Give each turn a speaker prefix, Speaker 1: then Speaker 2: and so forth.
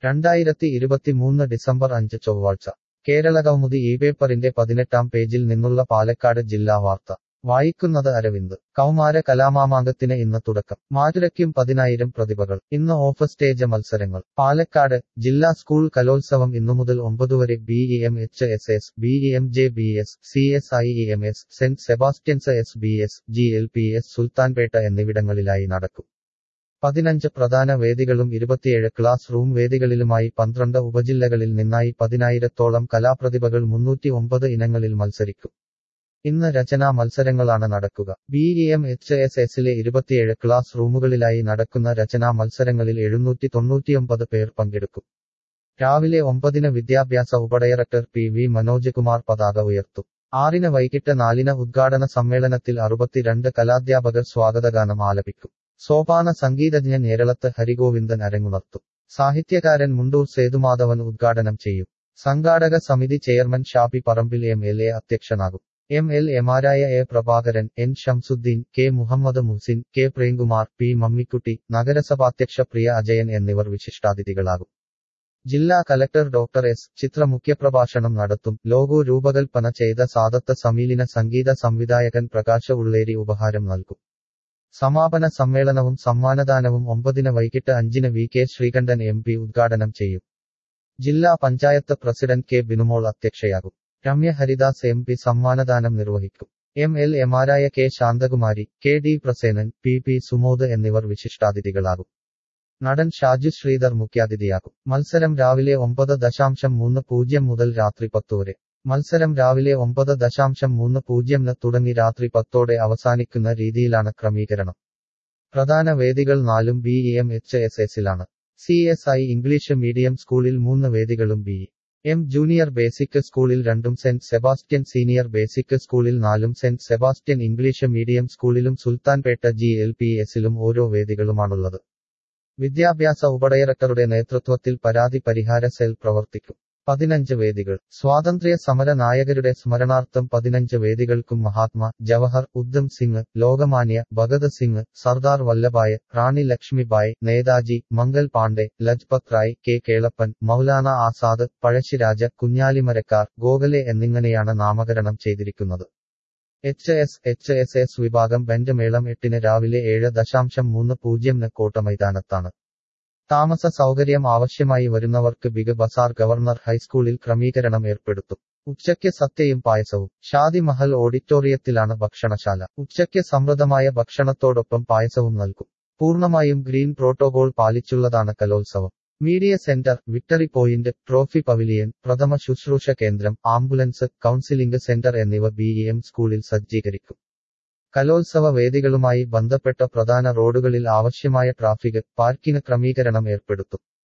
Speaker 1: രണ്ടായിരത്തി ഇരുപത്തിമൂന്ന് ഡിസംബർ അഞ്ച് ചൊവ്വാഴ്ച കേരള കൗമുദി ഈ പേപ്പറിന്റെ പതിനെട്ടാം പേജിൽ നിന്നുള്ള പാലക്കാട് ജില്ലാ വാർത്ത വായിക്കുന്നത് അരവിന്ദ് കൗമാര കലാമാമാങ്കത്തിന് ഇന്ന് തുടക്കം മാറ്റുരയ്ക്കും പതിനായിരം പ്രതിഭകൾ ഇന്ന് ഓഫ് സ്റ്റേജ് മത്സരങ്ങൾ പാലക്കാട് ജില്ലാ സ്കൂൾ കലോത്സവം ഇന്നു മുതൽ ഒമ്പതുവരെ B E M H S S B E M J B S C S I E M S സെന്റ് Sebastian's S B S G L P S Sultanpet എന്നിവിടങ്ങളിലായി നടക്കും പതിനഞ്ച് പ്രധാന വേദികളും ഇരുപത്തിയേഴ് ക്ലാസ് റൂം വേദികളിലുമായി പന്ത്രണ്ട് ഉപജില്ലകളിൽ നിന്നായി പതിനായിരത്തോളം കലാപ്രതിഭകൾ മുന്നൂറ്റി ഒമ്പത് ഇനങ്ങളിൽ മത്സരിക്കും ഇന്ന് രചനാ മത്സരങ്ങളാണ് നടക്കുക B E M H S എസിലെ ഇരുപത്തിയേഴ് ക്ലാസ് റൂമുകളിലായി നടക്കുന്ന രചനാ മത്സരങ്ങളിൽ എഴുന്നൂറ്റി തൊണ്ണൂറ്റിയൊമ്പത് പേർ പങ്കെടുക്കും രാവിലെ ഒമ്പതിന് വിദ്യാഭ്യാസ ഉപഡയറക്ടർ പി വി മനോജ് കുമാർ പതാക ഉയർത്തും ആറിന് വൈകിട്ട് നാലിന് ഉദ്ഘാടന സമ്മേളനത്തിൽ അറുപത്തിരണ്ട് കലാധ്യാപകർ സ്വാഗതഗാനം ആലപിക്കും സോപാന സംഗീതജ്ഞൻ ഏരളത്ത് ഹരിഗോവിന്ദൻ അരങ്ങുണർത്തും സാഹിത്യകാരൻ മുണ്ടൂർ സേതുമാധവൻ ഉദ്ഘാടനം ചെയ്യും സംഘാടക സമിതി chairman Shafi Parambil M L A അധ്യക്ഷനാകും എം എൽ എമാരായ A Prabhakaran N Shamsuddin K Muhammad Muhsin K Premkumar P Mammikutty നഗരസഭാധ്യക്ഷ പ്രിയ അജയൻ എന്നിവർ വിശിഷ്ടാതിഥികളാകും ജില്ലാ കലക്ടർ ഡോക്ടർ എസ് ചിത്ര മുഖ്യപ്രഭാഷണം നടത്തും ലോഗോ രൂപകൽപ്പന ചെയ്ത സാദത്ത സമീലിന സംഗീത സംവിധായകൻ പ്രകാശ ഉള്ളേരി ഉപഹാരം നൽകും സമാപന സമ്മേളനവും സമ്മാനദാനവും ഒമ്പതിന് വൈകിട്ട് അഞ്ചിന് V K Sreekandan M P ഉദ്ഘാടനം ചെയ്യും ജില്ലാ പഞ്ചായത്ത് പ്രസിഡന്റ് കെ ബിനുമോൾ അധ്യക്ഷയാകും രമ്യ ഹരിദാസ് എം പി സമ്മാനദാനം നിർവഹിക്കും എം എൽ എമാരായ K Shanthakumari K D Prasenan P P Sumod എന്നിവർ വിശിഷ്ടാതിഥികളാകും നടൻ ഷാജു ശ്രീധർ മുഖ്യാതിഥിയാകും മത്സരം രാവിലെ ഒമ്പത് ദശാംശം മൂന്ന് പൂജ്യം മുതൽ രാത്രി പത്ത് വരെ മത്സരം രാവിലെ ഒമ്പത് ദശാംശം മൂന്ന് പൂജ്യംന് തുടങ്ങി രാത്രി പത്തോടെ അവസാനിക്കുന്ന രീതിയിലാണ് ക്രമീകരണം പ്രധാന വേദികൾ നാലും B E M H S എസിലാണ് C S I English medium സ്കൂളിൽ മൂന്ന് വേദികളും ബി എം ജൂനിയർ ബേസിക് സ്കൂളിൽ രണ്ടും സെന്റ് സെബാസ്റ്റ്യൻ സീനിയർ ബേസിക് സ്കൂളിൽ നാലും സെന്റ് സെബാസ്റ്റ്യൻ ഇംഗ്ലീഷ് മീഡിയം സ്കൂളിലും സുൽത്താൻപേട്ട ജി എൽ പി എസിലും ഓരോ വേദികളുമാണുള്ളത് വിദ്യാഭ്യാസ ഉപഡയറക്ടറുടെ നേതൃത്വത്തിൽ പരാതി പരിഹാര സെൽ പ്രവർത്തിക്കും പതിനഞ്ച് വേദികൾ സ്വാതന്ത്ര്യ സമര നായകരുടെ സ്മരണാർത്ഥം പതിനഞ്ച് വേദികൾക്കും മഹാത്മാ ജവഹർ ഉദ്ധം സിംഗ് ലോകമാന്യ ഭഗത് സിംഗ് സർദാർ വല്ലഭായ് റാണി ലക്ഷ്മിബായ് നേതാജി മംഗൽ പാണ്ഡെ ലജ്പത് റായ് കെ കേളപ്പൻ മൗലാന ആസാദ് പഴശ്ശിരാജ കുഞ്ഞാലിമരക്കാർ ഗോഖലെ എന്നിങ്ങനെയാണ് നാമകരണം ചെയ്തിരിക്കുന്നത് H S H S S വിഭാഗം ബെൻഡ് മേളം എട്ടിന് രാവിലെ ഏഴ് ദശാംശം മൂന്ന് പൂജ്യംന് കോട്ടമൈതാനത്താണ് താമസ സൗകര്യം ആവശ്യമായി വരുന്നവർക്ക് ബിഗ് ബസാർ ഗവർണർ ഹൈസ്കൂളിൽ ക്രമീകരണം ഏർപ്പെടുത്തും ഉച്ചയ്ക്ക് സത്യയും പായസവും ഷാദി മഹൽ ഓഡിറ്റോറിയത്തിലാണ് ഭക്ഷണശാല ഉച്ചയ്ക്ക് സമൃദ്ധമായ ഭക്ഷണത്തോടൊപ്പം പായസവും നൽകും പൂർണ്ണമായും ഗ്രീൻ പ്രോട്ടോകോൾ പാലിച്ചുള്ളതാണ് കലോത്സവം media centre victory point trophy pavilion പ്രഥമ ശുശ്രൂഷ കേന്ദ്രം ആംബുലൻസ് കൗൺസിലിംഗ് സെന്റർ എന്നിവ ബി എം സ്കൂളിൽ സജ്ജീകരിക്കും കലോത്സവ വേദികളുമായി ബന്ധപ്പെട്ട പ്രധാന റോഡുകളിൽ ആവശ്യമായ ട്രാഫിക് പാർക്കിന് ക്രമീകരണം ഏർപ്പെടുത്തും